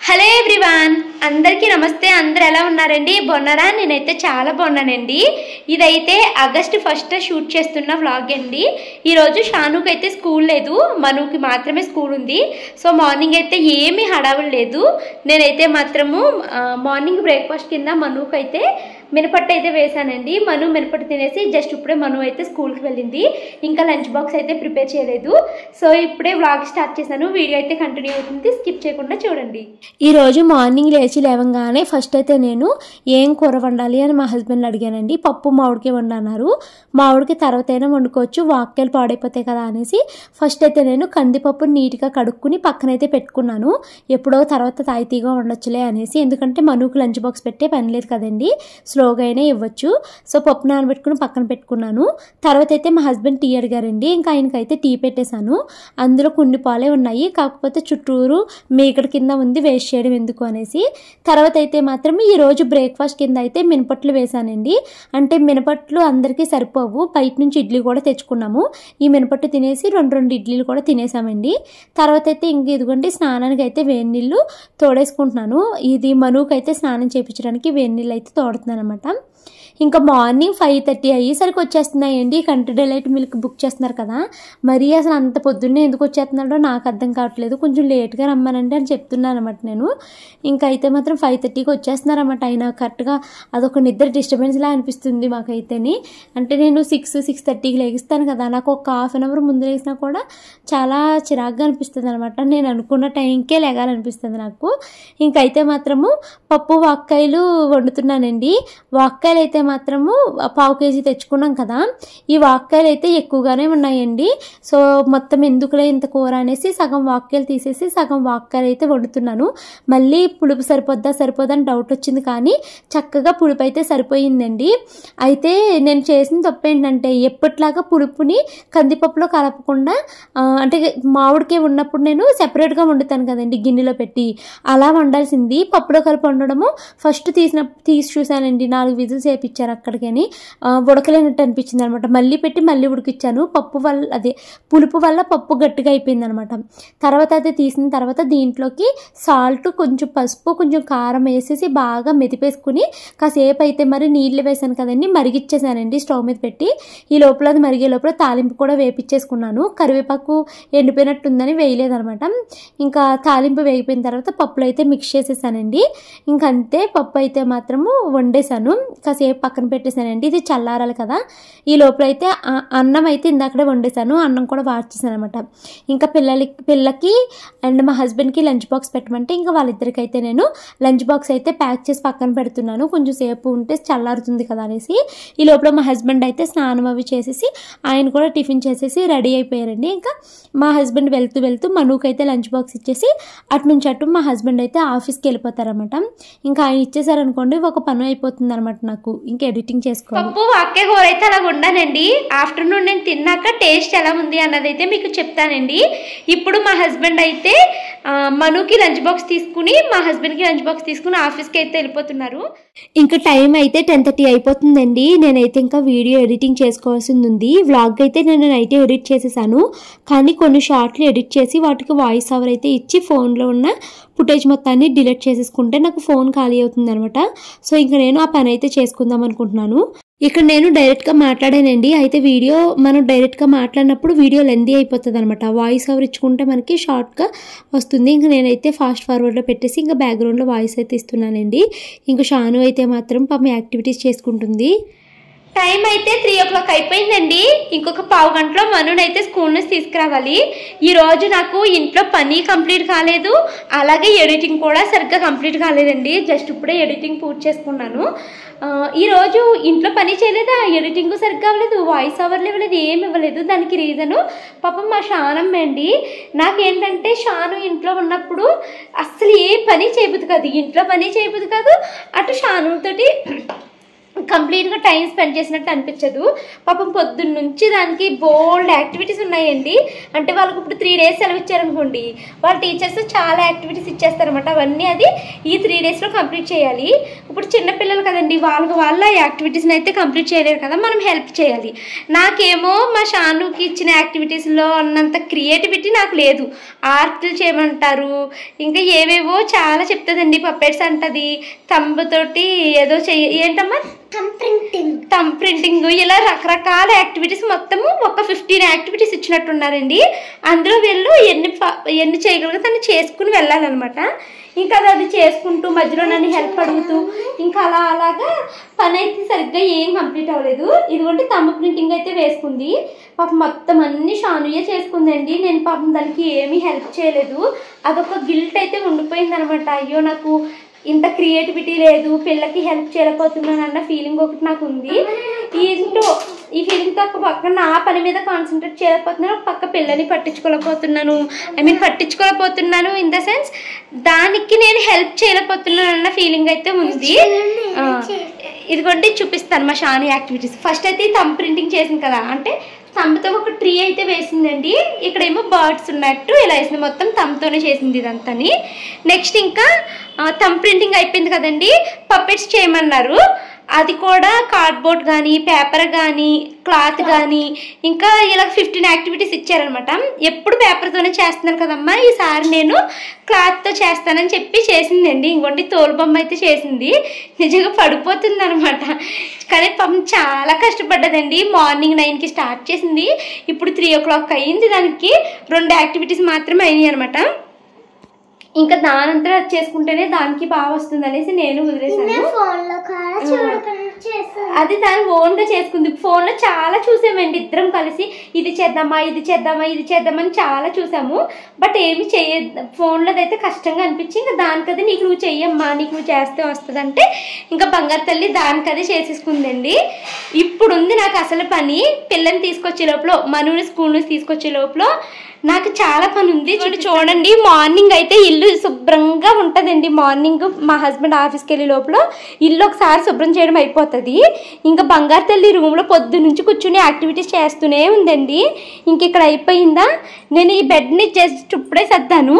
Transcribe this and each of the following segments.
Hello everyone అందరికీ నమస్తే అందరు ఎలా ఉన్నారండి బాగున్నారా నేనైతే చాలా బాగున్నానండి ఇదైతే ఆగస్ట్ ఫస్ట్ షూట్ చేస్తున్న వ్లాగ్ అండి ఈరోజు షానుకి అయితే స్కూల్ లేదు మనుకి మాత్రమే స్కూల్ ఉంది సో మార్నింగ్ అయితే ఏమీ హడావులు లేదు నేనైతే మాత్రము ఆ, మార్నింగ్ బ్రేక్ఫాస్ట్ కింద మనుకి అయితే మినపట్టు అయితే వేశానండి మను మినపట్టు తినేసి జస్ట్ ఇప్పుడే మను అయితే స్కూల్కి వెళ్ళింది ఇంకా లంచ్ బాక్స్ అయితే ప్రిపేర్ చేయలేదు సో ఇప్పుడే వ్లాగ్ స్టార్ట్ చేశాను వీడియో అయితే కంటిన్యూ అవుతుంది స్కిప్ చేయకుండా చూడండి ఈ రోజు మార్నింగ్ లేచి లేవగానే ఫస్ట్ అయితే నేను ఏం కూర వండాలి అని మా హస్బెండ్ అడిగానండి పప్పు మామిడికి వండన్నారు మామిడికి తర్వాత అయినా వండుకోవచ్చు వాక్యాలు పాడైపోతాయి కదా అనేసి ఫస్ట్ అయితే నేను కందిపప్పు నీట్గా కడుక్కుని పక్కనైతే పెట్టుకున్నాను ఎప్పుడో తర్వాత తాయితీగా ఉండొచ్చులే అనేసి ఎందుకంటే మనుకు లంచ్ బాక్స్ పెట్టే పని లేదు కదండి స్లోగా అయినా ఇవ్వచ్చు సో పప్పు నానబెట్టుకుని పక్కన పెట్టుకున్నాను తర్వాత అయితే మా హస్బెండ్ టీ అడిగారండి ఇంకా ఆయనకైతే టీ పెట్టేశాను అందులో కొన్ని పాలే ఉన్నాయి కాకపోతే చుట్టూరు మీగడ కింద ఉంది వేస్ట్ చేయడం ఎందుకు అనేసి తర్వాత అయితే మాత్రం ఈ రోజు బ్రేక్ఫాస్ట్ కింద అయితే మినపట్లు వేశానండి అంటే మినపట్లు అందరికీ సరిపోవు బయట నుంచి ఇడ్లీ కూడా తెచ్చుకున్నాము ఈ మినపట్టు తినేసి రెండు రెండు ఇడ్లీలు కూడా తినేసామండి తర్వాత అయితే ఇంక ఇదిగోండి స్నానానికి అయితే వేడి నీళ్ళు తోడేసుకుంటున్నాను ఇది మనువుకి అయితే స్నానం చేయించడానికి వేడి నీళ్ళు అయితే తోడుతున్నాను అనమాట ఇంకా మార్నింగ్ ఫైవ్ థర్టీ అయ్యేసరికి వచ్చేస్తున్నాయండి కంట్రీ డైలైట్ మిల్క్ బుక్ చేస్తున్నారు కదా మరి అసలు అంత పొద్దున్నే ఎందుకు వచ్చేస్తున్నాడో నాకు అర్థం కావట్లేదు కొంచెం లేట్గా రమ్మనండి అని చెప్తున్నాను అనమాట నేను ఇంకా అయితే మాత్రం ఫైవ్ థర్టీకి వచ్చేస్తున్నారన్నమాట ఆయన కరెక్ట్గా అదొక నిద్ర డిస్టర్బెన్స్లా అనిపిస్తుంది మాకైతేని అంటే నేను సిక్స్ సిక్స్ థర్టీకి లేగిస్తాను కదా నాకు ఒక హాఫ్ అన్ అవర్ ముందు లేసినా కూడా చాలా చిరాగ్గా అనిపిస్తుంది అనమాట నేను అనుకున్న టైంకే లేగాలనిపిస్తుంది నాకు ఇంకైతే మాత్రము పప్పు వాక్కాయలు వండుతున్నానండి వాక్కాయలు అయితే మాత్రము పావు కేజీ తెచ్చుకున్నాం కదా ఈ వాక్కాయలు అయితే ఎక్కువగానే ఉన్నాయండి సో మొత్తం ఎందుకులే ఇంత కూర అనేసి సగం వాక్కాయలు తీసేసి సగం వాక్కాయలు అయితే వండుతున్నాను మళ్ళీ పులుపు సరిపోద్దా సరిపోదా అని డౌట్ వచ్చింది కానీ చక్కగా పులుపు అయితే సరిపోయిందండి అయితే నేను చేసిన తప్పు ఏంటంటే ఎప్పట్లాగా పులుపుని కందిపప్పులో కలపకుండా ఆ, అంటే మామిడికాయ ఉన్నప్పుడు నేను సెపరేట్గా వండుతాను కదండి గిన్నెలో పెట్టి అలా వండాల్సింది పప్పులో కలిపి వండడము ఫస్ట్ తీసిన తీసి చూశానండి నాలుగు విజిల్స్ వేపించారు అక్కడికని ఆ, ఉడకలేనట్టు అనిపించింది అనమాట మళ్ళీ పెట్టి మళ్ళీ ఉడికిచ్చాను పప్పు వల్ల అదే పులుపు వల్ల పప్పు గట్టిగా అయిపోయింది అనమాట తర్వాత అయితే తీసిన తర్వాత దీంట్లోకి సాల్ట్ కొంచెం పసుపు కొంచెం కారం వేసేసి బాగా మెదిపేసుకుని కాసేపు అయితే మరి నీళ్ళు వేసాను కదండి మరిగిచ్చేసానండి స్టవ్ మీద పెట్టి ఈ లోపల అది మరిగే లోపల తాలింపు కూడా వేపించేసుకున్నాను కరివేపాకు ఎండిపోయినట్టుందని వేయలేదనమాట ఇంకా తాలింపు వేగిపోయిన తర్వాత పప్పులు అయితే మిక్స్ చేసేసానండి ఇంకా అంతే పప్పు అయితే మాత్రము వండేసాను కాసేపు పక్కన పెట్టేశానండి ఇది చల్లారాలి కదా ఈ లోపల అయితే ఆ- అన్నం అయితే ఇందాకడే వండేసాను అన్నం కూడా వార్చేసాను అనమాట ఇంకా పిల్లలకి పిల్లకి అండ్ మా హస్బెండ్కి లంచ్ బాక్స్ పెట్టమంటే ఇంకా వాళ్ళిద్దరికి అయితే నేను లంచ్ బాక్స్ అయితే ప్యాక్ చేసి పక్కన పెడుతున్నాను కొంచెం సేపు ఉంటే చల్లారుతుంది కదా అనేసి ఈ లోపల మా హస్బెండ్ అయితే స్నానం అవి చేసేసి ఆయన కూడా టిఫిన్ చేసేసి రెడీ అయిపోయారండి ఇంకా మా హస్బెండ్ వెళ్తూ వెళ్తూ మనుకి అయితే లంచ్ బాక్స్ ఇచ్చేసి అటు నుంచి అటు మా హస్బెండ్ అయితే ఆఫీస్కి వెళ్ళిపోతారనమాట ఇంకా ఆయన ఇచ్చేసారనుకోండి ఒక పని అయిపోతుంది అనమాట నాకు ఇంకా ఎడిటింగ్ చేసుకోవాలి పప్పు వాక్య కూర అయితే అలా ఉండానండి ఆఫ్టర్నూన్ నేను తిన్నాక టేస్ట్ ఎలా ఉంది అన్నది అయితే మీకు చెప్తానండి ఇప్పుడు మా హస్బెండ్ అయితే ఆ, మనుకి లంచ్ బాక్స్ తీసుకుని మా హస్బెండ్కి లంచ్ బాక్స్ తీసుకుని ఆఫీస్కి అయితే వెళ్ళిపోతున్నారు ఇంకా టైం అయితే టెన్ థర్టీ అయిపోతుందండి నేనైతే ఇంకా వీడియో ఎడిటింగ్ చేసుకోవాల్సింది ఉంది వ్లాగ్ అయితే నేను నైట్ ఎడిట్ చేసేసాను కానీ కొన్ని షార్ట్లు ఎడిట్ చేసి వాటికి వాయిస్ ఓవర్ అయితే ఇచ్చి ఫోన్లో ఉన్న ఫుటేజ్ మొత్తాన్ని డిలీట్ చేసేసుకుంటే నాకు ఫోన్ ఖాళీ అవుతుంది అనమాట సో ఇంకా నేను ఆ పని అయితే చేసుకుందాం అనుకుంటున్నాను ఇక్కడ నేను డైరెక్ట్గా మాట్లాడానండి అయితే వీడియో మనం డైరెక్ట్గా మాట్లాడినప్పుడు వీడియో లెందీ అయిపోతుంది అనమాట వాయిస్ ఓవర్ ఇచ్చుకుంటే మనకి షార్ట్గా వస్తుంది ఇంకా నేనైతే ఫాస్ట్ ఫార్వర్డ్లో పెట్టేసి ఇంకా బ్యాక్గ్రౌండ్లో వాయిస్ అయితే ఇస్తున్నానండి ఇంకా షాను అయితే మాత్రం పాపం యాక్టివిటీస్ చేసుకుంటుంది టైం అయితే త్రీ ఓ క్లాక్ అయిపోయిందండి ఇంకొక పావు గంటలో మనునైతే స్కూల్ నుంచి తీసుకురావాలి ఈ రోజు నాకు ఇంట్లో పని కంప్లీట్ కాలేదు అలాగే ఎడిటింగ్ కూడా సరిగ్గా కంప్లీట్ కాలేదండి జస్ట్ ఇప్పుడే ఎడిటింగ్ పూర్తి చేసుకున్నాను ఆ, ఈ రోజు ఇంట్లో పని చేయలేదు ఆ ఎడిటింగ్ సరిగ్గా అవ్వలేదు వాయిస్ ఓవర్లు ఇవ్వలేదు ఏమి ఇవ్వలేదు దానికి రీజను పాపం మా షానమ్మ అండి నాకేంటంటే షాను ఇంట్లో ఉన్నప్పుడు అస్సలు ఏ పని చేయబుద్ది కాదు ఇంట్లో పని చేయబుద్ది కాదు అటు షానుతోటి కంప్లీట్గా టైం స్పెండ్ చేసినట్టు అనిపించదు పాపం పొద్దున్న నుంచి దానికి బోల్డ్ యాక్టివిటీస్ ఉన్నాయండి అంటే వాళ్ళకి ఇప్పుడు త్రీ డేస్ సెలవు ఇచ్చారనుకోండి వాళ్ళ టీచర్స్ చాలా యాక్టివిటీస్ ఇచ్చేస్తారనమాట అవన్నీ అది ఈ త్రీ డేస్లో కంప్లీట్ చేయాలి ఇప్పుడు చిన్నపిల్లలు కదండి వాళ్ళకి వాళ్ళ యాక్టివిటీస్ని అయితే కంప్లీట్ చేయలేరు కదా మనం హెల్ప్ చేయాలి నాకేమో మా షానుకి ఇచ్చిన యాక్టివిటీస్లో అన్నంత క్రియేటివిటీ నాకు లేదు ఆర్ట్లు చేయమంటారు ఇంకా ఏవేవో చాలా చెప్తుందండి పప్పెట్స్ అంటది తంబుతోటి ఏదో చెయ్యి ఏంటమ్మా ప్రింటింగ్ తమ్ ప్రింటింగ్ ఇలా రకరకాల యాక్టివిటీస్ మొత్తము ఒక ఫిఫ్టీన్ యాక్టివిటీస్ ఇచ్చినట్టున్నారండి అందులో వీళ్ళు ఎన్ని ప- ఎన్ని చేయగలిగితే అన్ని చేసుకుని వెళ్ళాలన్నమాట ఇంకా అది అది చేసుకుంటూ మధ్యలో నన్ను హెల్ప్ అడుగుతూ ఇంకా అలా అలాగా పని అయితే సరిగ్గా ఏం కంప్లీట్ అవ్వలేదు ఇదిగోండి తమ్మ ప్రింటింగ్ అయితే వేసుకుంది పాపం మొత్తం అన్ని షానుయే చేసుకుందండి నేను పాపం దానికి ఏమీ హెల్ప్ చేయలేదు అదొక గిల్ట్ అయితే ఉండిపోయింది అనమాట అయ్యో నాకు ఇంత క్రియేటివిటీ లేదు పిల్లకి హెల్ప్ చేయలేకపోతున్నాను అన్న ఫీలింగ్ ఒకటి నాకు ఉంది ఏంటో ఈ ఫీలింగ్తో ఒక పక్క నా పని మీద కాన్సన్ట్రేట్ చేయలేకపోతున్నాను ఒక పక్క పిల్లని పట్టించుకోలేకపోతున్నాను ఐ మీన్ పట్టించుకోలేకపోతున్నాను ఇన్ ద సెన్స్ దానికి నేను హెల్ప్ చేయలేకపోతున్నాను అన్న ఫీలింగ్ అయితే ఉంది ఆ, ఇదిగోండి చూపిస్తాను మా షాని యాక్టివిటీస్ ఫస్ట్ అయితే ఈ థంబ్ ప్రింటింగ్ చేసింది కదా అంటే థంబ్తో ఒక ట్రీ అయితే వేసిందండి ఇక్కడేమో బర్డ్స్ ఉన్నట్టు ఇలా వేసింది మొత్తం థంబ్తోనే చేసింది ఇదంతాని నెక్స్ట్ ఇంకా థంబ్ ప్రింటింగ్ అయిపోయింది కదండి పప్పెట్స్ చేయమన్నారు అది కూడా కార్డ్బోర్డ్ కానీ పేపర్ కానీ క్లాత్ కానీ ఇంకా ఇలా ఫిఫ్టీన్ యాక్టివిటీస్ ఇచ్చారనమాట ఎప్పుడు పేపర్తోనే చేస్తున్నాను కదమ్మా ఈసారి నేను క్లాత్తో చేస్తానని చెప్పి చేసిందండి ఇంకోటి తోలు బొమ్మ అయితే చేసింది నిజంగా పడిపోతుంది అనమాట కానీ పాపం చాలా కష్టపడ్డదండి మార్నింగ్ నైన్కి స్టార్ట్ చేసింది ఇప్పుడు త్రీ ఓ క్లాక్ అయ్యింది దానికి రెండు యాక్టివిటీస్ మాత్రమే అయినాయి అనమాట ఇంకా దానంతా అది చేసుకుంటేనే దానికి బాగా వస్తుంది అనేసి నేను వదిలేసాను ఫోన్ లో కూడా చూడకుండా చేస్తాను అది దాని ఓన్ గా చేసుకుంది ఫోన్ లో చాలా చూసామండి ఇద్దరం కలిసి ఇది చేద్దామా ఇది చేద్దామా ఇది చేద్దామని చాలా చూసాము బట్ ఏమి చేయ ఫోన్ లో అయితే కష్టంగా అనిపించి ఇంకా దానికది నీకు నువ్వు చెయ్యమ్మా నీకు నువ్వు చేస్తే వస్తుంది అంటే ఇంకా బంగారు తల్లి దానికదే చేసేసుకుందండి ఇప్పుడు ఉంది నాకు అసలు పని పిల్లని తీసుకొచ్చే లోపల మనుని స్కూల్ నుంచి తీసుకొచ్చే లోపల నాకు చాలా పని ఉంది చూడు చూడండి మార్నింగ్ అయితే ఇల్లు శుభ్రంగా ఉంటుందండి మార్నింగ్ మా హస్బెండ్ ఆఫీస్కి వెళ్ళే లోపల ఇల్లు ఒకసారి శుభ్రం చేయడం అయిపోతుంది ఇంకా బంగారు తల్లి రూమ్లో పొద్దు నుంచి కూర్చుని యాక్టివిటీస్ చేస్తూనే ఉందండి ఇంక ఇక్కడ అయిపోయిందా నేను ఈ బెడ్ని జస్ట్ ఇప్పుడే సర్దాను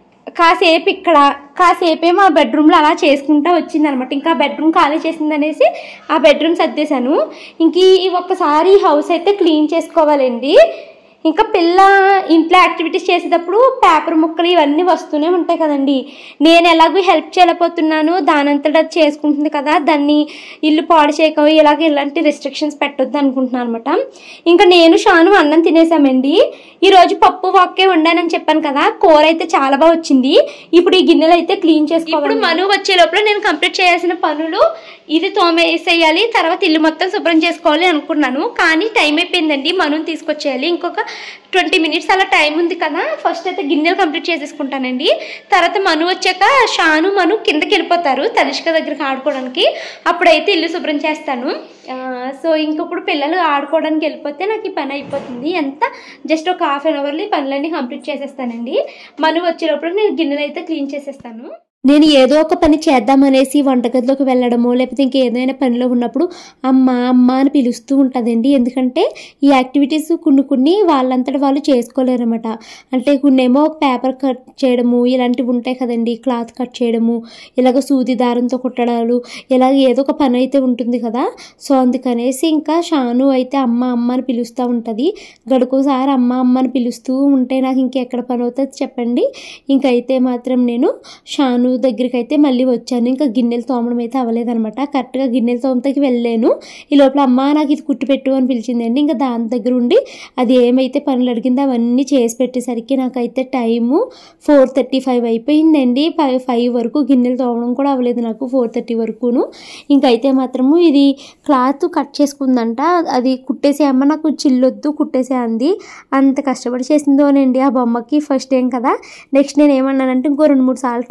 కాసేపు ఇక్కడ కాసేపే మా బెడ్రూమ్లో అలా చేసుకుంటా వచ్చిందనమాట ఇంకా బెడ్రూమ్ ఖాళీ చేసిందనేసి ఆ బెడ్రూమ్ సర్దేశాను ఇంక ఈ ఒక్కసారి ఈ హౌస్ అయితే క్లీన్ చేసుకోవాలండి ఇంకా పిల్ల ఇంట్లో యాక్టివిటీస్ చేసేటప్పుడు పేపర్ ముక్కలు ఇవన్నీ వస్తూనే ఉంటాయి కదండి నేను ఎలాగో హెల్ప్ చేయలేకపోతున్నాను దానంతటా అది చేసుకుంటుంది కదా దాన్ని ఇల్లు పాడు చేయక ఇలాగ ఇలాంటి రెస్ట్రిక్షన్స్ పెట్టొద్దు అనుకుంటున్నాను అనమాట ఇంకా నేను షాను అన్నం తినేసామండి ఈరోజు పప్పు వాక్కే వండానని చెప్పాను కదా కూర అయితే చాలా బాగా వచ్చింది ఇప్పుడు ఈ గిన్నెలు అయితే క్లీన్ చేసుకోవాలి ఇప్పుడు మను వచ్చే లోపల నేను కంప్లీట్ చేయాల్సిన పనులు ఇది తోమేసేయాలి తర్వాత ఇల్లు మొత్తం శుభ్రం చేసుకోవాలి అనుకున్నాను కానీ టైం అయిపోయిందండి మనుని తీసుకొచ్చేయాలి ఇంకొక ట్వంటీ మినిట్స్ అలా టైం ఉంది కదా ఫస్ట్ అయితే గిన్నెలు కంప్లీట్ చేసేసుకుంటానండి తర్వాత మను వచ్చాక షాను మను కిందకి వెళ్ళిపోతారు తనిష్క దగ్గరికి ఆడుకోవడానికి అప్పుడైతే ఇల్లు శుభ్రం చేస్తాను ఆ, సో ఇంకప్పుడు పిల్లలు ఆడుకోవడానికి వెళ్ళిపోతే నాకు ఈ పని అయిపోతుంది ఎంత జస్ట్ ఒక హాఫ్ అన్ అవర్లో ఈ పనులన్నీ కంప్లీట్ చేసేస్తానండి మను వచ్చేటప్పుడు నేను గిన్నెలు అయితే క్లీన్ చేసేస్తాను నేను ఏదో ఒక పని చేద్దామనేసి వంటగదిలోకి వెళ్ళడమో లేకపోతే ఇంకేదైనా పనిలో ఉన్నప్పుడు అమ్మ అమ్మ అని పిలుస్తూ ఉంటుందండి ఎందుకంటే ఈ యాక్టివిటీస్ కొన్ని కొన్ని వాళ్ళంతటి వాళ్ళు చేసుకోలేరన్నమాట అంటే కొన్ని ఏమో పేపర్ కట్ చేయడము ఇలాంటివి ఉంటాయి కదండి క్లాత్ కట్ చేయడము ఇలాగ సూది దారంతో కుట్టడాలు ఇలాగ ఏదో ఒక పని అయితే ఉంటుంది కదా సో అందుకనేసి ఇంకా షాను అయితే అమ్మ అమ్మ అని పిలుస్తూ ఉంటుంది గడుకోసారి అమ్మ అమ్మ అని పిలుస్తూ ఉంటే నాకు ఇంకెక్కడ పని అవుతుంది చెప్పండి ఇంకైతే మాత్రం నేను షాను దగ్గరికి అయితే మళ్ళీ వచ్చాను ఇంకా గిన్నెలు తోమడం అయితే అవ్వలేదనమాట కరెక్ట్గా గిన్నెలు తోమతకి వెళ్ళాను ఈ లోపల అమ్మ నాకు ఇది కుట్టు పెట్టు అని పిలిచిందండి ఇంకా దాని దగ్గర ఉండి అది ఏమైతే పనులు అడిగిందో అవన్నీ చేసి పెట్టేసరికి నాకైతే టైము ఫోర్ థర్టీ ఫైవ్ అయిపోయిందండి ఫైవ్ ఫైవ్ వరకు గిన్నెలు తోమడం కూడా అవ్వలేదు నాకు ఫోర్ థర్టీ వరకును ఇంకైతే మాత్రము ఇది క్లాత్ కట్ చేసుకుందంట అది కుట్టేసే అమ్మ నాకు చిల్లొద్దు కుట్టేసే అంది అంత కష్టపడి చేసిందోనండి ఆ బొమ్మకి ఫస్ట్ ఏం కదా నెక్స్ట్ నేను ఏమన్నానంటే ఇంకో రెండు మూడు సార్లు ట్రై చేయ తల్లి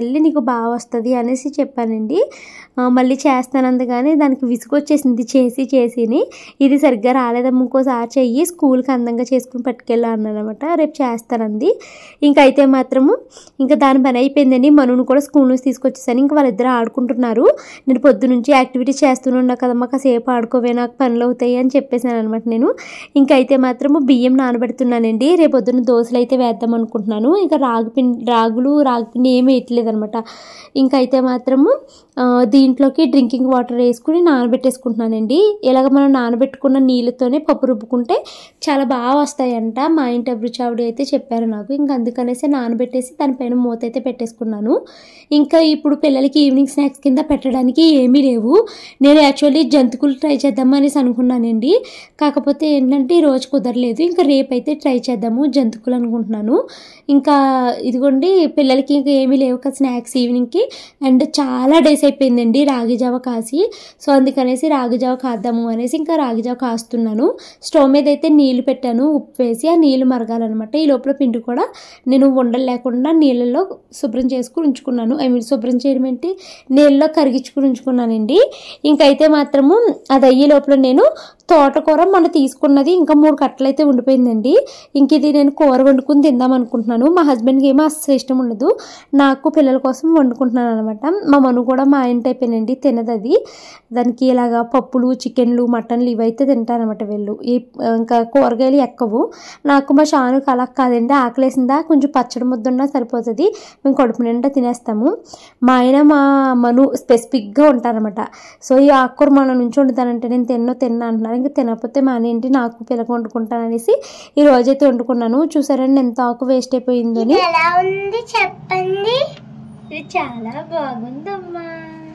తల్లి నీకు బాగా వస్తుంది అనేసి చెప్పానండి ఆ, మళ్ళీ చేస్తానంది కానీ దానికి విసుగొచ్చేసింది చేసి చేసిని ఇది సరిగ్గా రాలేదమ్మ ఇంకోసారి చెయ్యి స్కూల్కి అందంగా చేసుకుని పట్టుకెళ్ళా అన్నాను అనమాట రేపు చేస్తానంది ఇంకా అయితే మాత్రము ఇంకా దాని పని అయిపోయిందండి మనుని కూడా స్కూల్ నుంచి తీసుకొచ్చేసాను ఇంకా వాళ్ళిద్దరు ఆడుకుంటున్నారు నేను పొద్దు నుంచి యాక్టివిటీస్ చేస్తూనే ఉన్నా కదమ్మా కాసేపు ఆడుకోవే నాకు పనులు అవుతాయి అని చెప్పేసాను అనమాట నేను ఇంకా అయితే మాత్రము బియ్యం నానబెడుతున్నానండి రేపు పొద్దున్న దోశలు అయితే వేద్దాం అనుకుంటున్నాను ఇంకా రాగి పిండి రాగులు రాగి పిండి ఏమీ వేయట్లేదు అనమాట ఇంకా అయితే మాత్రము ఆ, దీంట్లోకి డ్రింకింగ్ వాటర్ వేసుకుని నానబెట్టేసుకుంటున్నానండి ఇలాగ మనం నానబెట్టుకున్న నీళ్ళతోనే పప్పు రుబ్బుకుంటే చాలా బాగా వస్తాయంట మా ఇంటి అభిరుచి ఆవిడ అయితే చెప్పారు నాకు ఇంకా అందుకనేసి నానబెట్టేసి దానిపైన మూత అయితే పెట్టేసుకున్నాను ఇంకా ఇప్పుడు పిల్లలకి ఈవినింగ్ స్నాక్స్ కింద పెట్టడానికి ఏమీ లేవు నేను యాక్చువల్లీ జంతుకులు ట్రై చేద్దాం అనేసి అనుకున్నానండి కాకపోతే ఏంటంటే ఈ రోజు కుదరలేదు ఇంకా రేపు అయితే ట్రై చేద్దాము జంతుకులు అనుకుంటున్నాను ఇంకా ఇదిగోండి పిల్లలకి ఇంకా ఏమీ లేవు కదా స్నాక్స్ ఈవినింగ్కి అండ్ చాలా డేస్ అయిపోయిందండి రాగి జావ కాసి సో అందుకనేసి రాగి జావ కాద్దాము అనేసి ఇంకా రాగి జావ కాస్తున్నాను స్టవ్ మీద అయితే నీళ్లు పెట్టాను ఉప్పు వేసి ఆ నీళ్లు మరగాలన్నమాట ఈ లోపల పిండి కూడా నేను ఉండలు లేకుండా నీళ్ళల్లో శుభ్రం చేసుకుని ఉంచుకున్నాను ఐ మీన్ శుభ్రం చేయడం ఏంటి నీళ్ళలో కరిగించుకుని ఉంచుకున్నానండి ఇంకైతే మాత్రము అది అయ్యే లోపల నేను తోటకూర మొన్న తీసుకున్నది ఇంకా మూడు కట్టలు అయితే ఉండిపోయిందండి ఇంక ఇది నేను కూర వండుకుని తిందాం అనుకుంటున్నాను మా హస్బెండ్కి ఏమో అస్సలు ఇష్టం ఉండదు నాకు పిల్లల కోసం వండుకుంటున్నాను అనమాట మా మను కూడా మా ఇంటి అయిపోయినండి తినదు అది దానికి ఇలాగా పప్పులు చికెన్లు మటన్లు ఇవైతే తింటారనమాట వీళ్ళు ఈ ఇంకా కూరగాయలు ఎక్కవు నాకు మా షానుకి అలా కాదండి ఆకలేసిందా కొంచెం పచ్చడి ముద్ద ఉన్నా సరిపోతుంది మేము కడుపు నిండా తినేస్తాము మా ఆయన మా మను స్పెసిఫిక్గా ఉంటారనమాట సో ఈ ఆకుకూర మన నుంచి వండుతానంటే నేను తిన్నో తిన్నా అంటున్నారు ఇంకా తినకపోతే మానేంటి నాకు పిల్లక వండుకుంటాను అనేసి ఈ రోజైతే వండుకున్నాను చూసారండి ఎంత ఆకు వేస్ట్ అయిపోయిందో అని ఎలా ఉంది చెప్పండి ఇది చాలా బాగుందమ్మా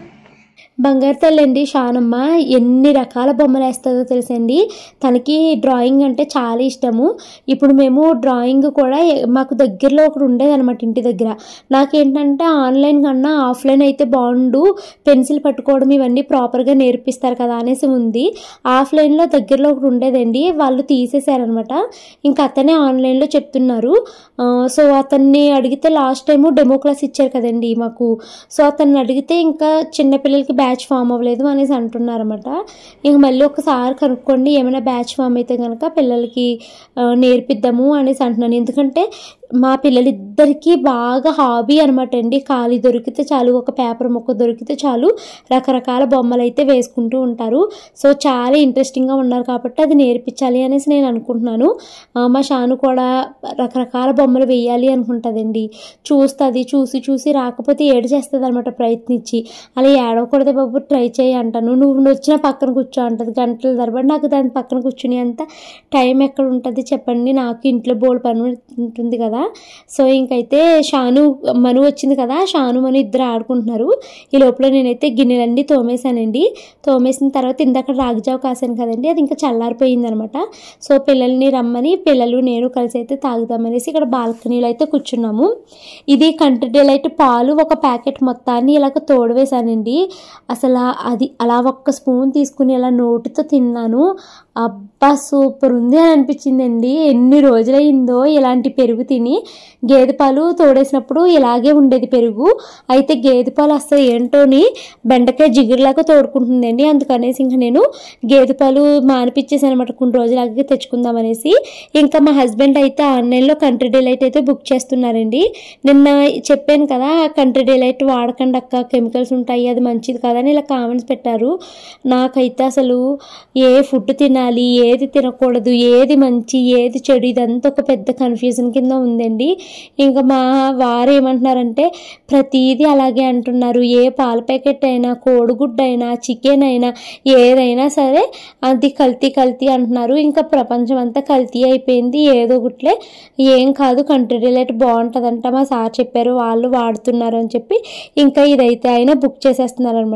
బంగారు తల్లి అండి షానమ్మ ఎన్ని రకాల బొమ్మలు వేస్తుందో తెలుసండి తనకి డ్రాయింగ్ అంటే చాలా ఇష్టము ఇప్పుడు మేము డ్రాయింగ్ కూడా ఎ- మాకు దగ్గరలో ఒకటి ఉండేది అనమాట ఇంటి దగ్గర నాకేంటంటే ఆన్లైన్ కన్నా ఆఫ్లైన్ అయితే బాగుండు పెన్సిల్ పట్టుకోవడం ఇవన్నీ ప్రాపర్గా నేర్పిస్తారు కదా అనేసి ఉంది ఆఫ్లైన్లో దగ్గరలో ఒకటి ఉండేదండి వాళ్ళు తీసేశారనమాట ఇంకా అతనే ఆన్లైన్లో చెప్తున్నారు ఆ, సో అతన్ని అడిగితే లాస్ట్ టైము డెమో క్లాస్ ఇచ్చారు కదండి మాకు సో అతన్ని అడిగితే ఇంకా చిన్నపిల్లలకి బ్యాచ్ ఫామ్ అవ్వలేదు అనేసి అంటున్నారన్నమాట ఇంక మళ్ళీ ఒకసారి కనుక్కోండి ఏమైనా బ్యాచ్ ఫామ్ అయితే కనుక పిల్లలకి ఆ, నేర్పిద్దాము అనేసి అంటున్నాను ఎందుకంటే మా పిల్లలిద్దరికీ బాగా హాబీ అనమాట అండి ఖాళీ దొరికితే చాలు ఒక పేపర్ మొక్క దొరికితే చాలు రకరకాల బొమ్మలు అయితే వేసుకుంటూ ఉంటారు సో చాలా ఇంట్రెస్టింగ్గా ఉన్నారు కాబట్టి అది నేర్పించాలి అనేసి నేను అనుకుంటున్నాను ఆ, మా షాను కూడా రకరకాల బొమ్మలు వేయాలి అనుకుంటుందండి చూస్తుంది చూసి చూసి రాకపోతే ఏడు చేస్తుంది అనమాట ప్రయత్నించి అలా ఏడవకూడదు బాబు ట్రై చేయి అంటాను నువ్వు నువ్వు వచ్చిన పక్కన కూర్చో అంటది గంటల తరబడి నాకు దాని పక్కన కూర్చుని అంత టైం ఎక్కడ ఉంటుంది చెప్పండి నాకు ఇంట్లో బోల్ పని ఉంటుంది కదా సో ఇంకైతే షాను మను వచ్చింది కదా షాను మను ఇద్దరు ఆడుకుంటున్నారు ఈ లోపల నేనైతే గిన్నెలన్నీ తోమేశానండి తోమేసిన తర్వాత ఇందాక రాగిజావ కాసాను కదండి అది ఇంకా చల్లారిపోయింది అనమాట సో పిల్లల్ని రమ్మని పిల్లలు నేను కలిసి అయితే తాగుదామనేసి ఇక్కడ బాల్కనీలో అయితే కూర్చున్నాము ఇది కంట్రీ డిలైట్ పాలు ఒక ప్యాకెట్ మొత్తాన్ని ఇలాగ తోడువేశానండి అసలు అది అలా ఒక్క స్పూన్ తీసుకుని ఇలా నోటితో తిన్నాను అబ్బా సూపర్ ఉంది అని అనిపించిందండి ఎన్ని రోజులైందో ఇలాంటి పెరుగు తిని గేదె పాలు తోడేసినప్పుడు ఇలాగే ఉండేది పెరుగు అయితే గేదె పాలు అసలు ఏంటోని బెండకాయ జిగురులాగా తోడుకుంటుందండి అందుకనేసి ఇంకా నేను గేదె పాలు మానిపించేసాను అనమాట కొన్ని రోజులాగే తెచ్చుకుందామనేసి ఇంకా మా హస్బెండ్ అయితే ఆన్లైన్లో కంట్రీ డిలైట్ అయితే బుక్ చేస్తున్నారండి నిన్న చెప్పాను కదా కంట్రీ డిలైట్ వాడకండి అక్క కెమికల్స్ ఉంటాయి అది మంచిది కాదని ఇలా కామెంట్స్ పెట్టారు నాకైతే అసలు ఏ ఫుడ్ తినాలి ఏది తినకూడదు ఏది మంచి ఏది చెడు ఇదంతా ఒక పెద్ద కన్ఫ్యూజన్ కింద ఉందండి ఇంకా మా వారు ఏమంటున్నారంటే ప్రతిదీ అలాగే అంటున్నారు ఏ పాల ప్యాకెట్ అయినా కోడిగుడ్డు అయినా చికెన్ అయినా ఏదైనా సరే అది కల్తీ కల్తీ అంటున్నారు ఇంకా ప్రపంచం అంతా కల్తీ అయిపోయింది ఏదో ఒకట్లే ఏం కాదు కంట్రీ డిలైట్ బాగుంటుందంట మా సార్ చెప్పారు వాళ్ళు వాడుతున్నారు అని చెప్పి ఇంకా ఇదైతే ఆయన బుక్ చేసేస్తున్నారు అనమాట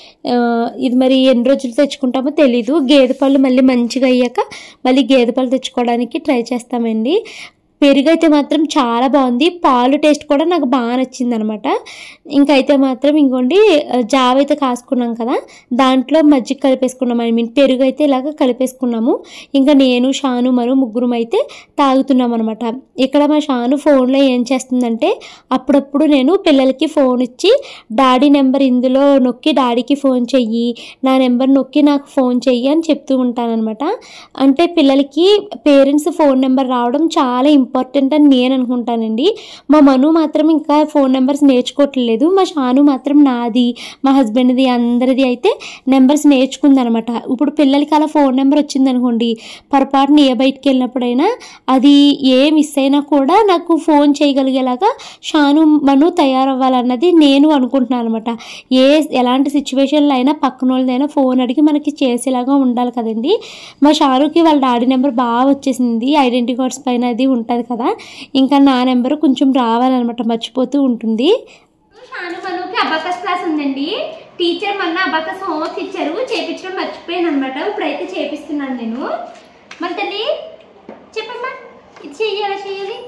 ఇది మరి ఎన్ని రోజులు తెచ్చుకుంటామో తెలీదు గేదె పాలు మళ్ళీ మంచిగా అయ్యాక మళ్ళీ గేదె పాలు తెచ్చుకోవడానికి ట్రై చేస్తామండి పెరుగు అయితే మాత్రం చాలా బాగుంది పాలు టేస్ట్ కూడా నాకు బాగా నచ్చింది అనమాట ఇంకా అయితే మాత్రం ఇంకోండి జావ అయితే కాసుకున్నాం కదా దాంట్లో మజ్జిగ కలిపేసుకున్నాం ఐ మీన్ పెరుగు అయితే ఇలాగ కలిపేసుకున్నాము ఇంకా నేను షాను మరో ముగ్గురం అయితే తాగుతున్నాం అనమాట ఇక్కడ మా షాను ఫోన్లో ఏం చేస్తుందంటే అప్పుడప్పుడు నేను పిల్లలకి ఫోన్ ఇచ్చి డాడీ నెంబర్ ఇందులో నొక్కి డాడీకి ఫోన్ చెయ్యి నా నెంబర్ నొక్కి నాకు ఫోన్ చెయ్యి అని చెప్తూ ఉంటానన్నమాట అంటే పిల్లలకి పేరెంట్స్ ఫోన్ నెంబర్ రావడం చాలా ఇంపార్టెంట్ అని నేను అనుకుంటానండి మా మను మాత్రం ఇంకా ఫోన్ నెంబర్స్ నేర్చుకోవట్లేదు మా షాను మాత్రం నాది మా హస్బెండ్ది అందరిది అయితే నెంబర్స్ నేర్చుకుందనమాట ఇప్పుడు పిల్లలకి అలా ఫోన్ నెంబర్ వచ్చిందనుకోండి పొరపాటున ఏ బయటికి వెళ్ళినప్పుడైనా అది ఏ మిస్ అయినా కూడా నాకు ఫోన్ చేయగలిగేలాగా షాను మను తయారవ్వాలన్నది నేను అనుకుంటున్నాను అనమాట ఏ ఎలాంటి సిచ్యువేషన్లో అయినా పక్కన వాళ్ళదైనా ఫోన్ అడిగి మనకి చేసేలాగా ఉండాలి కదండి మా షారుకి వాళ్ళ డాడీ నెంబర్ బాగా వచ్చేసింది ఐడెంటిటీ కార్డ్స్ పైన అది ఉంటుంది కదా ఇంకా నా నెంబర్ కొంచెం రావాలన్నమాట మర్చిపోతూ ఉంటుంది షాను మనుకి అబాకస్ క్లాస్ ఉందండి టీచర్ మొన్న అబాకస్ హోంవర్క్ ఇచ్చారు చేపించడం మర్చిపోయాను అనమాట ఇప్పుడైతే చేపిస్తున్నాను నేను మరి తల్లి చెప్పమ్మా ఇది చెయ్యి ఎలా చెయ్యాలి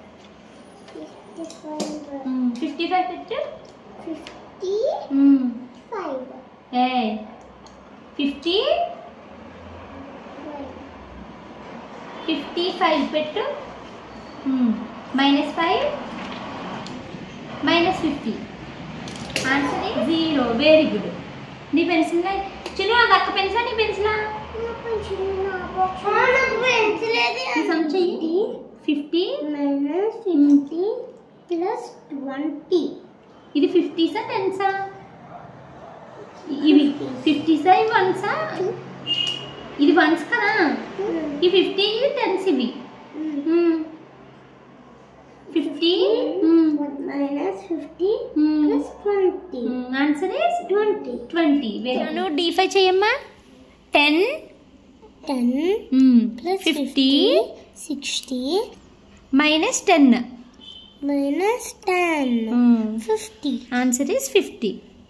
ఫిఫ్టీ ఫైవ్ పెట్టు ఫిఫ్టీ ఫైవ్ ఏ ఫిఫ్టీ ఫిఫ్టీ ఫైవ్ పెట్టు minus five minus fifty answer zero very good నీ పెన్సిల్ చిన్న అది అక్క పెన్సిలా నీ పెన్సిలా నాకు పెన్సిల్ ఈ సమ్ చెయ్యి fifty minus fifty plus twenty ఇది ఫిఫ్టీసా టెన్సా ఇవి ఫిఫ్టీసా ఇవి వన్సా ఇది వన్స్ కదా ఈ ఫిఫ్టీ ఇవి టెన్స్ ఇవి fifty minus fifty plus twenty answer is twenty twenty నువ్వు డీఫై చేయమ్మా ten ten plus fifty sixty minus ten minus ten fifty answer is fifty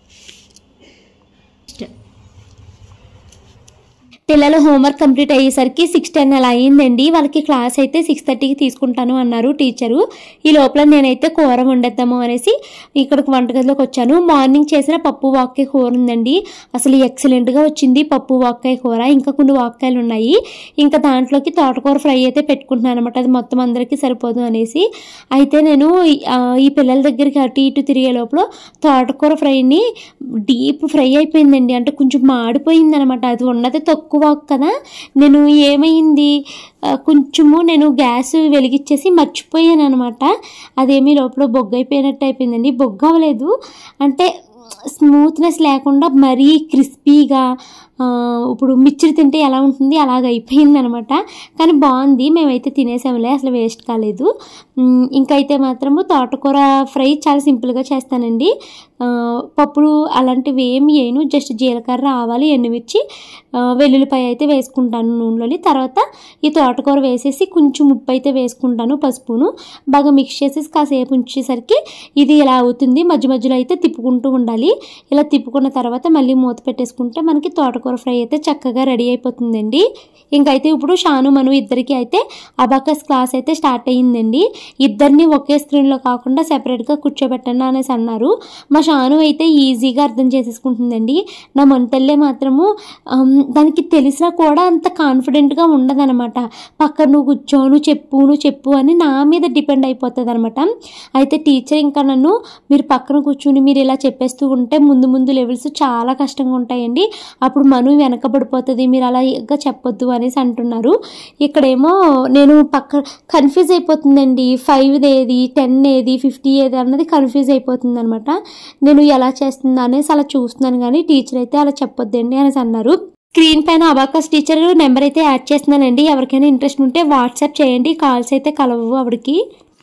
పిల్లల హోంవర్క్ కంప్లీట్ అయ్యేసరికి సిక్స్ టెన్ అలా అయిందండి వాళ్ళకి క్లాస్ అయితే సిక్స్ థర్టీకి తీసుకుంటాను అన్నారు టీచరు ఈ లోపల నేనైతే కూర వండేద్దాము అనేసి ఇక్కడికి వంటగదిలోకి వచ్చాను మార్నింగ్ చేసిన పప్పు వాక్కాయ కూర ఉందండి అసలు ఎక్సలెంట్గా వచ్చింది పప్పు వాక్కాయ కూర ఇంకా కొన్ని వాక్కాయలు ఉన్నాయి ఇంకా దాంట్లోకి తోటకూర ఫ్రై అయితే పెట్టుకుంటున్నాను అనమాట అది మొత్తం అందరికీ సరిపోదు అనేసి అయితే నేను ఆ, ఈ పిల్లల దగ్గరికి అటు ఇటు తిరిగే లోపల తోటకూర ఫ్రైని డీప్ ఫ్రై అయిపోయిందండి అంటే కొంచెం మాడిపోయింది అనమాట అది ఉన్నది తక్కువ కదా నేను ఏమైంది ఆ, కొంచెము నేను గ్యాస్ వెలిగించేసి మర్చిపోయాను అనమాట అదేమీ లోపల బొగ్గ అయిపోయినట్టు అయిపోయిందండి బొగ్గ అవ్వలేదు అంటే స్మూత్నెస్ లేకుండా మరీ క్రిస్పీగా ఆ, ఇప్పుడు మిక్చర్ తింటే ఎలా ఉంటుంది అలాగ అయిపోయింది అనమాట కానీ బాగుంది మేమైతే తినేసాములే అసలు వేస్ట్ కాలేదు ఉమ్, ఇంకైతే మాత్రము తోటకూర ఫ్రై చాలా సింపుల్గా చేస్తానండి ఆ, పప్పులు అలాంటివి ఏమి వేయను జస్ట్ జీలకర్ర ఆవాలు ఎండుమిర్చి ఆ, వెల్లుల్లిపాయ అయితే వేసుకుంటాను నూనెలోని తర్వాత ఈ తోటకూర వేసేసి కొంచెం ఉప్పు అయితే వేసుకుంటాను పసుపును బాగా మిక్స్ చేసేసి కాసేపు ఉంచేసరికి ఇది ఇలా అవుతుంది మధ్య మధ్యలో అయితే తిప్పుకుంటూ ఉండాలి ఇలా తిప్పుకున్న తర్వాత మళ్ళీ మూత పెట్టేసుకుంటే మనకి తోటకూర ఫ్రై అయితే చక్కగా రెడీ అయిపోతుందండి ఇంకైతే ఇప్పుడు షాను మను ఇద్దరికి అయితే అబాకస్ క్లాస్ అయితే స్టార్ట్ అయ్యిందండి ఇద్దరిని ఒకే స్క్రీన్లో కాకుండా సెపరేట్గా కూర్చోబెట్టండి అనేసి అన్నారు మా షాను అయితే ఈజీగా అర్థం చేసేసుకుంటుందండి నా మొంతల్లే మాత్రము ఆమ్, దానికి తెలిసినా కూడా అంత కాన్ఫిడెంట్గా ఉండదనమాట పక్కన నువ్వు కూర్చో నువ్వు చెప్పు నువ్వు చెప్పు అని నా మీద డిపెండ్ అయిపోతుంది అనమాట అయితే టీచర్ ఇంకా నన్ను మీరు పక్కన కూర్చుని మీరు ఇలా చెప్పేస్తూ ఉంటే ముందు ముందు లెవెల్స్ చాలా కష్టంగా ఉంటాయండి అప్పుడు మను వెనకబడిపోతుంది మీరు అలాగా చెప్పొద్దు అనేసి అంటున్నారు ఇక్కడేమో నేను పక్క కన్ఫ్యూజ్ అయిపోతుందండి ఫైవ్ ఏది టెన్ ఏది ఫిఫ్టీ ఏది అన్నది కన్ఫ్యూజ్ అయిపోతుంది అనమాట నేను ఎలా చేస్తుందా అనేసి అలా చూస్తున్నాను కానీ టీచర్ అయితే అలా చెప్పొద్దండి అనేసి అన్నారు స్క్రీన్ పైన అబాకస్ టీచర్ నెంబర్ అయితే యాడ్ చేస్తున్నానండి ఎవరికైనా ఇంట్రెస్ట్ ఉంటే వాట్సాప్ చేయండి కాల్స్ అయితే కలవవు ఆవిడకి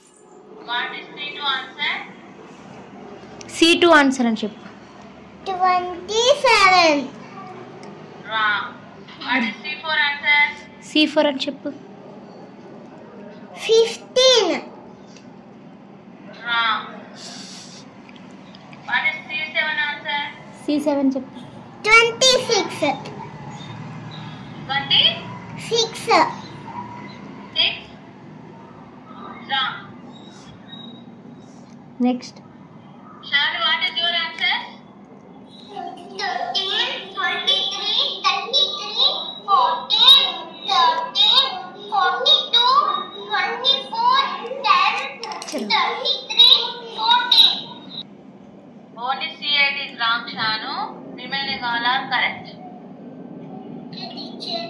సి టూ ఆన్సర్ అని చెప్పు ట్వంటీ సెవెన్ సి ఫోర్ అని చెప్పు ఫిఫ్టీన్ సి సెవెన్ చెప్పు twenty six six wrong. Next Shanu, what is your answer? 13, 23, 33, 14, 13, 42, 24, 10, 33, 14. Only C8 is wrong, Shanu. Remaining all are correct. Teacher.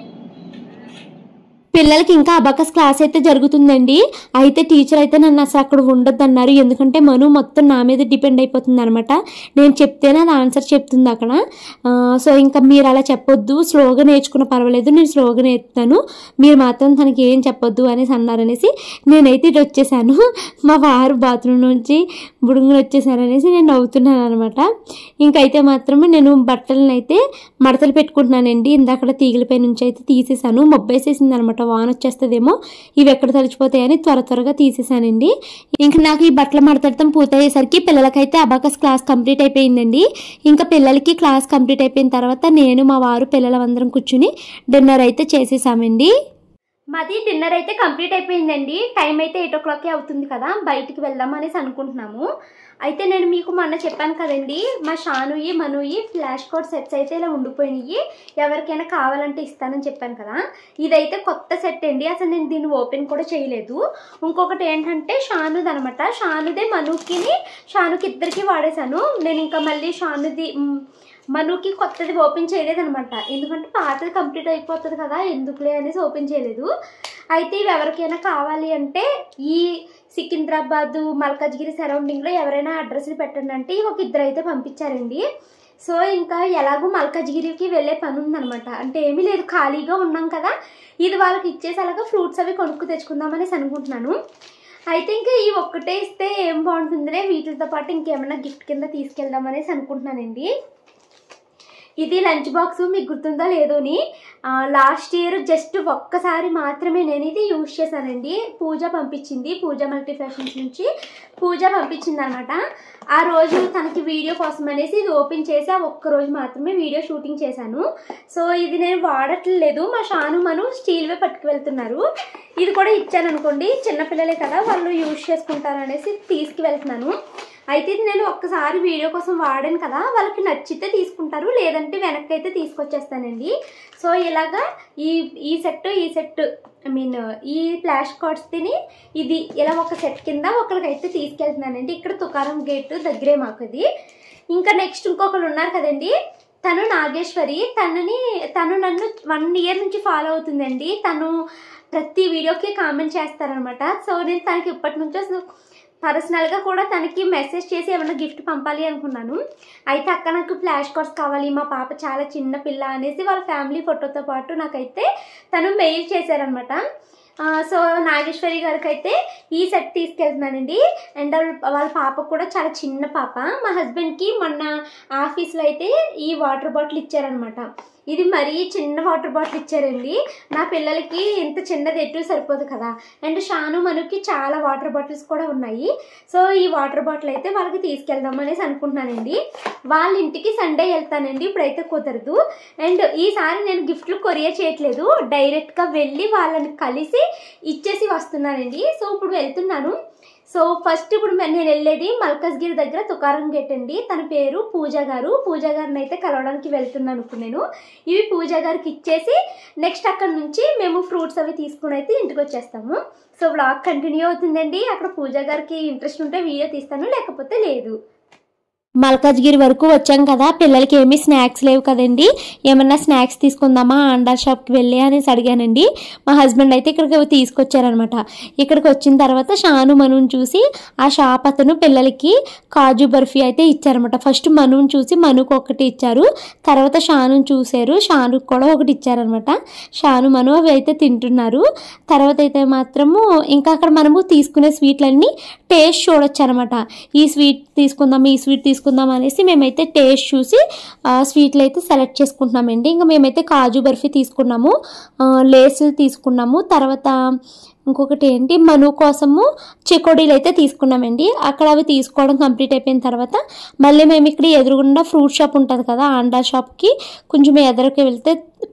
పిల్లలకి ఇంకా abacus class అయితే జరుగుతుందండి అయితే టీచర్ అయితే నన్ను అసలు అక్కడ ఉండొద్దు అన్నారు ఎందుకంటే మను మొత్తం నా మీద డిపెండ్ అయిపోతుంది అనమాట నేను చెప్తేనే అది ఆన్సర్ చెప్తుంది అక్కడ ఆ, సో ఇంకా మీరు అలా చెప్పొద్దు స్లోగా నేర్చుకున్న పర్వాలేదు నేను స్లోగా నేర్పుతాను మీరు మాత్రం తనకి ఏం చెప్పొద్దు అనేసి అన్నారనేసి నేనైతే ఇటు వచ్చేసాను మా వారు బాత్రూమ్ నుంచి బుడుగులు వచ్చేసారనేసి నేను నవ్వుతున్నాను అనమాట ఇంకైతే మాత్రం నేను బట్టలను అయితే మడతలు పెట్టుకుంటున్నానండి ఇందాక తీగలపై నుంచి అయితే తీసేసాను మొబ్బేసేసింది అనమాట వాన వచ్చేస్తుందేమో ఇవి ఎక్కడ తడిచిపోతాయని త్వర త్వరగా తీసేసానండి ఇంక నాకు ఈ బట్టలు మడతడటం పూర్తయ్యేసరికి పిల్లలకైతే అబాకస్ క్లాస్ కంప్లీట్ అయిపోయిందండి ఇంకా పిల్లలకి క్లాస్ కంప్లీట్ అయిపోయిన తర్వాత నేను మా వారు పిల్లలందరం కూర్చుని డిన్నర్ అయితే చేసేసామండి మాది డిన్నర్ అయితే కంప్లీట్ అయిపోయిందండి టైం అయితే ఎయిట్ ఓ క్లాక్కి అవుతుంది కదా బయటికి వెళ్దాం అనేసి అనుకుంటున్నాము అయితే నేను మీకు మొన్న చెప్పాను కదండి మా షానుయి మనుయి ఫ్లాష్ కోడ్ సెట్స్ అయితే ఇలా ఉండిపోయినాయి ఎవరికైనా కావాలంటే ఇస్తానని చెప్పాను కదా ఇదైతే కొత్త సెట్ అండి అసలు నేను దీన్ని ఓపెన్ కూడా చేయలేదు ఇంకొకటి ఏంటంటే షానుది అనమాట షానుదే మనుకిని షానుకి ఇద్దరికి వాడేశాను నేను ఇంకా మళ్ళీ షానుది మ్, మనుకి కొత్తది ఓపెన్ చేయలేదనమాట ఎందుకంటే పాతది కంప్లీట్ అయిపోతుంది కదా ఎందుకులే అనేసి ఓపెన్ చేయలేదు అయితే ఇవి ఎవరికైనా కావాలి అంటే ఈ సికింద్రాబాద్ మల్కాజ్గిరి సరౌండింగ్లో ఎవరైనా అడ్రస్లు పెట్టండి అంటే ఇవి ఒక ఇద్దరు అయితే పంపించారండి సో ఇంకా ఎలాగో మల్కాజ్గిరికి వెళ్ళే పని ఉందనమాట అంటే ఏమీ లేదు ఖాళీగా ఉన్నాం కదా ఇది వాళ్ళకి ఇచ్చేసి అలాగా ఫ్రూట్స్ అవి కొనుక్కు తెచ్చుకుందాం అనేసి అనుకుంటున్నాను అయితే ఇంకా ఈ ఒక్కటే ఇస్తే ఏం బాగుంటుందిలే వీటితో పాటు ఇంకేమైనా గిఫ్ట్ కింద తీసుకెళ్దాం అనేసి అనుకుంటున్నానండి ఇది లంచ్ బాక్స్ మీకు గుర్తుందో లేదోని లాస్ట్ ఇయర్ జస్ట్ ఒక్కసారి మాత్రమే నేను ఇది యూజ్ చేశానండి పూజ పంపించింది పూజ మల్టీ ఫ్యాషన్స్ నుంచి పూజ పంపించింది అనమాట ఆ రోజు తనకి వీడియో కోసం అనేసి ఇది ఓపెన్ చేసి ఆ ఒక్క రోజు మాత్రమే వీడియో షూటింగ్ చేశాను సో ఇది నేను వాడట్లేదు మా షాను మను స్టీల్వే పట్టుకు వెళ్తున్నారు ఇది కూడా ఇచ్చాను అనుకోండి చిన్నపిల్లలే కదా వాళ్ళు యూజ్ చేసుకుంటారు అనేసి తీసుకు వెళ్తున్నాను అయితే ఇది నేను ఒక్కసారి వీడియో కోసం వాడాను కదా వాళ్ళకి నచ్చితే తీసుకుంటారు లేదంటే వెనక్కి అయితే తీసుకొచ్చేస్తానండి సో ఇలాగా ఈ ఈ సెట్ ఈ సెట్ ఐ మీన్ ఈ ఫ్లాష్ కార్డ్స్ తిని ఇది ఇలా ఒక సెట్ కింద ఒకరికైతే తీసుకెళ్తున్నానండి ఇక్కడ తుకారం గేట్ దగ్గరే మాకు ఇది ఇంకా నెక్స్ట్ ఇంకొకరు ఉన్నారు కదండి తను నాగేశ్వరి తనని తను నన్ను వన్ ఇయర్ నుంచి ఫాలో అవుతుందండి తను ప్రతి వీడియోకి కామెంట్ చేస్తారనమాట సో నేను తనకి ఇప్పటి నుంచో అసలు పర్సనల్గా కూడా తనకి మెసేజ్ చేసి ఏమైనా గిఫ్ట్ పంపాలి అనుకున్నాను అయితే అక్క నాకు ఫ్లాష్ కార్డ్స్ కావాలి మా పాప చాలా చిన్న పిల్ల అనేసి వాళ్ళ ఫ్యామిలీ ఫోటోతో పాటు నాకైతే తను మెయిల్ చేశారనమాట ఆ, సో నాగేశ్వరి గారికి అయితే ఈ సెట్ తీసుకెళ్తున్నానండి అండ్ వాళ్ళ వాళ్ళ పాప కూడా చాలా చిన్న పాప మా హస్బెండ్కి మొన్న ఆఫీస్లో అయితే ఈ వాటర్ బాటిల్ ఇచ్చారనమాట ఇది మరీ చిన్న వాటర్ బాటిల్ ఇచ్చారండి నా పిల్లలకి ఇంత చిన్నది ఎటు సరిపోదు కదా అండ్ షాను మనుకి చాలా వాటర్ బాటిల్స్ కూడా ఉన్నాయి సో ఈ వాటర్ బాటిల్ అయితే వాళ్ళకి తీసుకెళ్దాం అనేసి అనుకుంటున్నానండి వాళ్ళ ఇంటికి సండే వెళ్తానండి ఇప్పుడైతే కుదరదు అండ్ ఈసారి నేను గిఫ్ట్లు కొరియర్ చేయట్లేదు డైరెక్ట్గా వెళ్ళి వాళ్ళని కలిసి ఇచ్చేసి వస్తున్నానండి సో ఇప్పుడు వెళ్తున్నాను సో ఫస్ట్ ఇప్పుడు మే- నేను వెళ్ళేది మల్కజ్గిరి దగ్గర తుకారం గేట్ అండి తన పేరు పూజ గారు పూజ గారిని అయితే కలవడానికి వెళ్తున్నాను ఇప్పుడు నేను ఇవి పూజ గారికి ఇచ్చేసి నెక్స్ట్ అక్కడ నుంచి మేము ఫ్రూట్స్ అవి తీసుకుని అయితే ఇంటికి వచ్చేస్తాము సో బ్లాగ్ కంటిన్యూ అవుతుందండి అక్కడ పూజ గారికి ఇంట్రెస్ట్ ఉంటే వీడియో తీస్తాను లేకపోతే లేదు మల్కాజ్గిరి వరకు వచ్చాం కదా పిల్లలకి ఏమీ స్నాక్స్ లేవు కదండి ఏమన్నా స్నాక్స్ తీసుకుందామా అండార్ షాప్కి వెళ్ళి అనేసి అడిగానండి మా హస్బెండ్ అయితే ఇక్కడికి తీసుకొచ్చారనమాట ఇక్కడికి వచ్చిన తర్వాత షాను మనుని చూసి ఆ షాప్ అతను పిల్లలకి కాజు బర్ఫీ అయితే ఇచ్చారనమాట ఫస్ట్ మనుని చూసి మనుకు ఒకటి ఇచ్చారు తర్వాత షానుని చూశారు షానుకు కూడా ఒకటి ఇచ్చారనమాట షాను మను అవి అయితే తింటున్నారు తర్వాత అయితే మాత్రము ఇంకా అక్కడ మనము తీసుకునే స్వీట్లన్నీ టేస్ట్ చూడొచ్చు అనమాట ఈ స్వీట్ తీసుకుందాం ఈ స్వీట్ తీసుకుందాం అనేసి మేమైతే టేస్ట్ చూసి ఆ, స్వీట్లు అయితే సెలెక్ట్ చేసుకుంటున్నామండి ఇంకా మేమైతే కాజు బర్ఫీ తీసుకున్నాము ఆ, లేసులు తీసుకున్నాము తర్వాత ఇంకొకటి ఏంటి మను కోసము చెకోడీలు అయితే తీసుకున్నామండి అక్కడ అవి తీసుకోవడం కంప్లీట్ అయిపోయిన తర్వాత మళ్ళీ మేము ఇక్కడ ఎదురుగుండా ఫ్రూట్ షాప్ ఉంటుంది కదా ఆండా షాప్కి కొంచెం ఎదురుకి వెళ్తే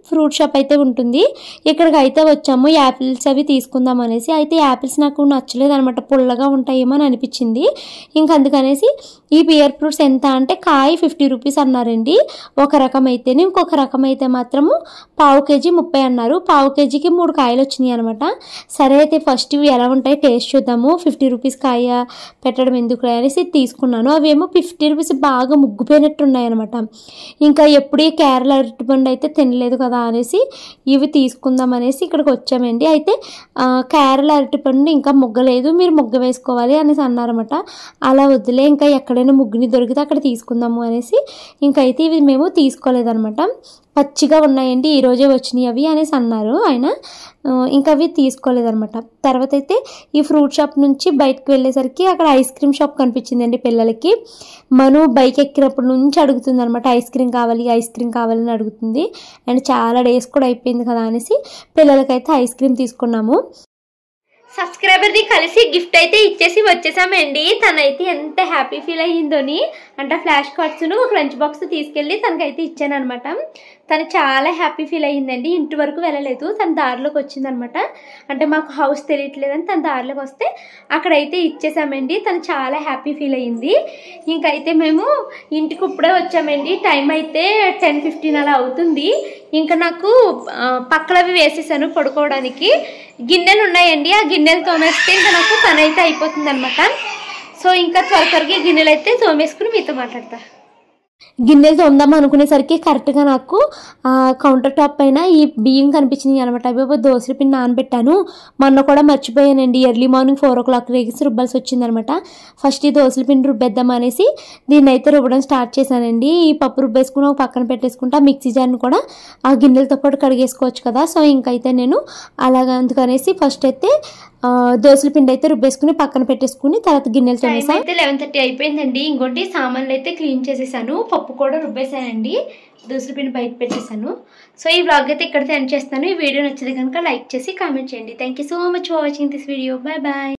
ఫ్రూట్ షాప్ అయితే ఉంటుంది ఇక్కడికి అయితే వచ్చాము యాపిల్స్ అవి తీసుకుందాం అనేసి అయితే యాపిల్స్ నాకు నచ్చలేదు అనమాట పుల్లగా ఉంటాయేమో అని అనిపించింది ఇంక అందుకనేసి ఈ పియర్ ఫ్రూట్స్ ఎంత అంటే కాయ ఫిఫ్టీ రూపీస్ అన్నారండి ఒక రకం అయితేనే ఇంకొక రకం అయితే మాత్రము పావు కేజీ ముప్పై అన్నారు పావు కేజీకి మూడు కాయలు వచ్చినాయి అనమాట సరే అయితే ఫస్ట్ ఇవి ఎలా ఉంటాయి టేస్ట్ చూద్దాము ఫిఫ్టీ రూపీస్ కాయ పెట్టడం ఎందుకు అనేసి తీసుకున్నాను అవేమో ఫిఫ్టీ రూపీస్ బాగా ముగ్గుపోయినట్టు ఉన్నాయన్నమాట ఇంకా ఎప్పుడు ఈ కేరళ అరటిపండు అయితే తినలేదు కదా అనేసి ఇవి తీసుకుందాం అనేసి ఇక్కడికి వచ్చామండి అయితే ఆ, కేరళ అరటిపండు ఇంకా ముగ్గలేదు మీరు ముగ్గ వేసుకోవాలి అనేసి అన్నారన్నమాట అలా వద్దులే ఇంకా ఎక్కడైనా ముగ్గుని దొరికితే అక్కడ తీసుకుందాము అనేసి ఇంకైతే ఇవి మేము తీసుకోలేదన్నమాట పచ్చిగా ఉన్నాయండి ఈ రోజే వచ్చినాయి అవి అనేసి అన్నారు ఆయన ఆ, ఇంకా అవి తీసుకోలేదన్నమాట తర్వాత అయితే ఈ ఫ్రూట్ షాప్ నుంచి బయటకు వెళ్ళేసరికి అక్కడ ఐస్ క్రీమ్ షాప్ కనిపించిందండి పిల్లలకి మను బైక్ ఎక్కినప్పటి నుంచి అడుగుతుంది అనమాట ఐస్ క్రీమ్ కావాలి ఐస్ క్రీమ్ కావాలని అడుగుతుంది అండ్ చాలా డేస్ కూడా అయిపోయింది కదా అనేసి పిల్లలకైతే ఐస్ క్రీమ్ తీసుకున్నాము సబ్స్క్రైబర్ది కలిసి గిఫ్ట్ అయితే ఇచ్చేసి వచ్చేసామండి తనైతే ఎంత హ్యాపీ ఫీల్ అయ్యిందోని అంటే ఫ్లాష్ కార్డ్స్ను ఒక లంచ్ బాక్స్ తీసుకెళ్ళి తనకైతే ఇచ్చాను అనమాట తను చాలా హ్యాపీ ఫీల్ అయ్యిందండి ఇంటి వరకు వెళ్ళలేదు తన దారిలోకి వచ్చిందనమాట అంటే మాకు హౌస్ తెలియట్లేదని తన దారిలోకి వస్తే అక్కడైతే ఇచ్చేసామండి తను చాలా హ్యాపీ ఫీల్ అయ్యింది ఇంకైతే మేము ఇంటికి ఇప్పుడే వచ్చామండి టైం అయితే టెన్ ఫిఫ్టీన్ అలా అవుతుంది ఇంకా నాకు ఆ, పక్కలవి వేసేసాను పడుకోవడానికి గిన్నెలు ఉన్నాయండి ఆ గిన్నెలు తోమేస్తే ఇంకా నాకు పని అయితే అయిపోతుంది అనమాట సో ఇంకా త్వర త్వరగా ఈ గిన్నెలు అయితే తోమేసుకుని మీతో మాట్లాడతా గిన్నెలు తోమదాం అనుకునేసరికి కరెక్ట్గా నాకు ఆ కౌంటర్ టాప్ పైన ఈ బియ్యం కనిపించింది అనమాట అవి దోశల పిండి నానబెట్టాను మొన్న కూడా మర్చిపోయానండి early morning four o'clock రేగిసి రుబ్బాల్సి వచ్చిందనమాట ఫస్ట్ ఈ దోశల పిండి రుబ్బేద్దాం అనేసి దీన్ని అయితే రుబ్బడం స్టార్ట్ చేశానండి ఈ పప్పు రుబ్బేసుకుని ఒక పక్కన పెట్టేసుకుంటా మిక్సీ జార్ని కూడా ఆ గిన్నెలతో పాటు కడిగేసుకోవచ్చు కదా సో ఇంకైతే నేను అలాగ అందుకనేసి ఫస్ట్ అయితే ఆ, దోశల పిండి అయితే రుబ్బేసుకుని పక్కన పెట్టేసుకుని తర్వాత గిన్నెలు టైం తోమేసా అయితే లెవెన్ థర్టీ అయిపోయిందండి ఇంకోటి సామాన్లు అయితే క్లీన్ చేసేసాను పప్పు కూడా రుబ్బేసానండి దోసల పిండి బయట పెట్టేశాను సో ఈ బ్లాగ్ అయితే ఇక్కడితో ఎండ్ చేస్తాను ఈ వీడియో నచ్చితే కనుక లైక్ చేసి కామెంట్ చేయండి thank you so much for watching this video bye bye